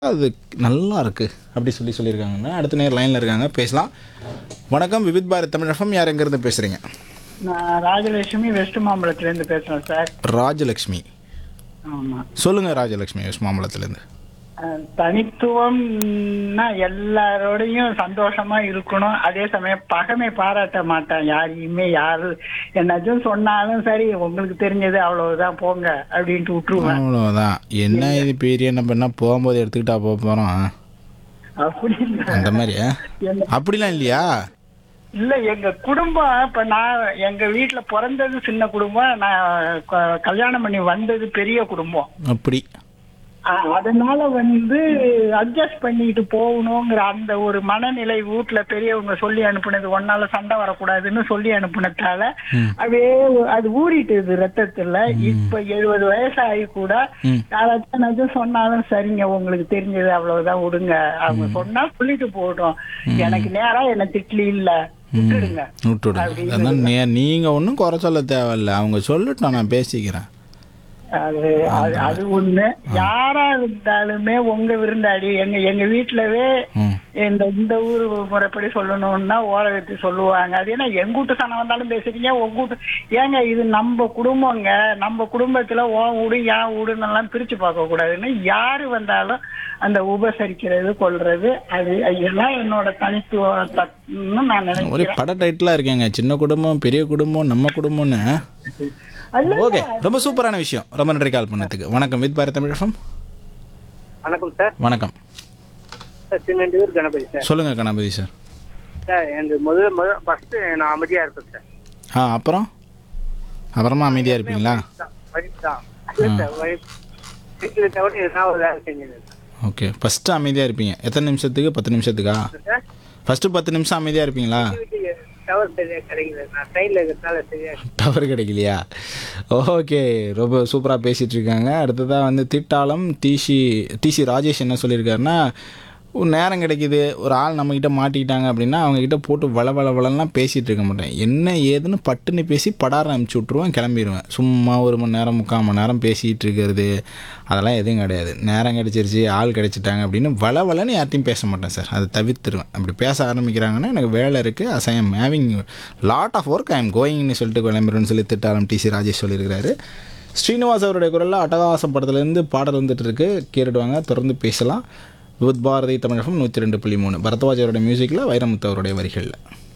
அது நல்லா இருக்கு அப்படி சொல்லி சொல்லியிருக்காங்க அடுத்த நேரம் லைனில் இருக்காங்க பேசலாம் வணக்கம் விவித் பாரத் தமிழ் எஃப்எம் யார் எங்கேருந்து பேசுகிறீங்க நான் ராஜலட்சுமி வெஸ்ட் மாம்பலத்திலேருந்து பேசுறேன் சார் ராஜலக்ஷ்மி ஆமா சொல்லுங்கள் ராஜலக்ஷ்மி வெஸ்ட் மாம்பலத்துலேருந்து அஹ், தனித்துவம்னா எல்லாரோடையும் சந்தோஷமா இருக்கணும் அதே சமயம் பகமை பாராட்ட மாட்டேன் யாரையுமே யாரு என்னச்சும் சொன்னாலும் சரி உங்களுக்கு தெரிஞ்சது அவ்வளவுதான் போங்க அப்படின்ட்டு விட்டுருவேன் அவ்வளோதான் என்ன இது பெரிய நம்ம என்ன போகும்போது எடுத்துக்கிட்டா போக போகிறோம் அப்படி இல்ல. அந்த மாதிரி ஆ? என்ன- அப்படிலாம் இல்லையா இல்ல எங்க குடும்பம் இப்ப நான் எங்க வீட்டுல பிறந்தது சின்ன குடும்பம் நான் க- கல்யாணம் பண்ணி வந்தது பெரிய குடும்பம் அப்படி அஹ் அதனால வந்து அட்ஜஸ்ட் பண்ணிட்டு போகணுங்கிற அந்த ஒரு மனநிலை வீட்டுல பெரியவங்க சொல்லி அனுப்புனது ஒன்னால சண்டை வரக்கூடாதுன்னு சொல்லி அனுப்புனதால அப்படியே அது ஊறிட்டுது ரத்தத்துல இப்ப எழுபது வயசாகி கூட ம். யாராச்சும் என்னாச்சும் சொன்னாலும் சரிங்க உங்களுக்கு தெரிஞ்சது அவ்வளவுதான் விடுங்க அவங்க சொன்னா சொல்லிட்டு போகட்டும் எனக்கு நேரா என்ன திட்லி இல்ல விட்டுடுங்க விட்டுவிடுங்க அதான் நே நீங்கள் ஒன்றும் குறை சொல்ல தேவையில்ல அவங்க சொல்லட்டும் நான் பேசிக்கிறேன் அது அது அது ஒண்ணு யாரா இருந்தாலுமே உங்க விருந்தாடி எங்க எங்க வீட்டுலவே ம் இந்த இந்த ஊர் முறைப்படி சொல்லணும்னா ஓர வச்சு சொல்லுவாங்க அது என்ன எங்க வீட்டு சனம் வந்தாலும் பேசுறீங்க உங்க வீட்டு ஏங்க இது நம்ம குடும்பங்க நம்ம குடும்பத்துல உன் வீடு என் வீடுன்னு எல்லாம் பிரிச்சு பார்க்க கூடாதுன்னு யாரு வந்தாலும் அந்த உபசரிக்கிறது கொள்றது அது எல்லாம் என்னோட தனித்துவம்னு நான் ஒரே நினைக்கிறேன் பட டைட்டிலாக இருக்கேங்க சின்ன குடும்பம் பெரிய குடும்பம் நம்ம குடும்பம்னு அல்ல ஓகே ரொம்ப சூப்பரான விஷயம் ரொம்ப நன்றி கால் பண்ணதுக்கு வணக்கம் வித் பாரத் தமிழ் எஃப்எம் வணக்கம் சார் வணக்கம் சார் திருநெல்வேலூர் கணபதி சார் சொல்லுங்கள் கணபதி சார் சார் எனக்கு முதல்ல முதல் ஃபர்ஸ்ட் நான் அமைதியா இருப்பேன் சார் ஆ அப்புறம் அப்புறமா அமைதியாக இருப்பீங்களா வைஃப் தான் இல்ல சார் வைஃப் இதை தவிர எதனா ஒரு வேலை செஞ்சது ஓகே ஃபஸ்ட்டு அமைதியாக இருப்பீங்க எத்தனை நிமிஷத்துக்கு பத்து நிமிஷத்துக்கா சார் ஃபஸ்ட்டு பத்து நிமிஷம் அமைதியாக இருப்பீங்களா வீட்டுக்கு டவர் சரியா கிடைக்கல நான் ட்ரெயினில் இருக்கிறதுனால சரியா டவர் கிடைக்கலையா ஓகே ரொம்ப சூப்பராக பேசிகிட்டு இருக்காங்க அடுத்ததாக வந்து திட்டாலம் டிசி டிசி ராஜேஷ் என்ன சொல்லியிருக்காருன்னா ஒரு நேரம் கிடைக்குது ஒரு ஆள் நம்மக்கிட்ட மாட்டிக்கிட்டாங்க அப்படின்னா அவங்கக்கிட்ட போட்டு வள வள வளலாம் பேசிகிட்டு இருக்க மாட்டேன் என்ன ஏதுன்னு பட்டுன்னு பேசி படாரம் அனுப்பிச்சி விட்ருவேன் கிளம்பிடுவேன் சும்மா ஒரு மணி நேரம் முக்கால் மணி நேரம் பேசிகிட்டு இருக்கிறது அதெல்லாம் எதுவும் கிடையாது நேரம் கிடைச்சிருச்சு ஆள் கிடைச்சிட்டாங்க அப்படின்னு வள வளன்னு யார்ட்டையும் பேச மாட்டேன் சார் அதை தவிர்த்துருவேன் அப்படி பேச ஆரம்பிக்கிறாங்கன்னா எனக்கு வேலை இருக்குது as I am having lot of work I am கோயிங்னு சொல்லிட்டு கிளம்பிடுன்னு சொல்லி திட்டாரம் டிசி ராஜேஷ் சொல்லியிருக்கிறாரு ஸ்ரீனிவாஸ் அவருடைய குரலில் அட்டகாசம் படத்துலேருந்து பாடல் வந்துட்டு இருக்கு கேட்டுடுவாங்க தொடர்ந்து பேசலாம் வித் பாரதி தமிழகம் நூற்றி ரெண்டு புள்ளி மூணு பரத்வாஜ் அவருடைய மியூசிக்கில் வைரமுத்து அவருடைய வரிகளில்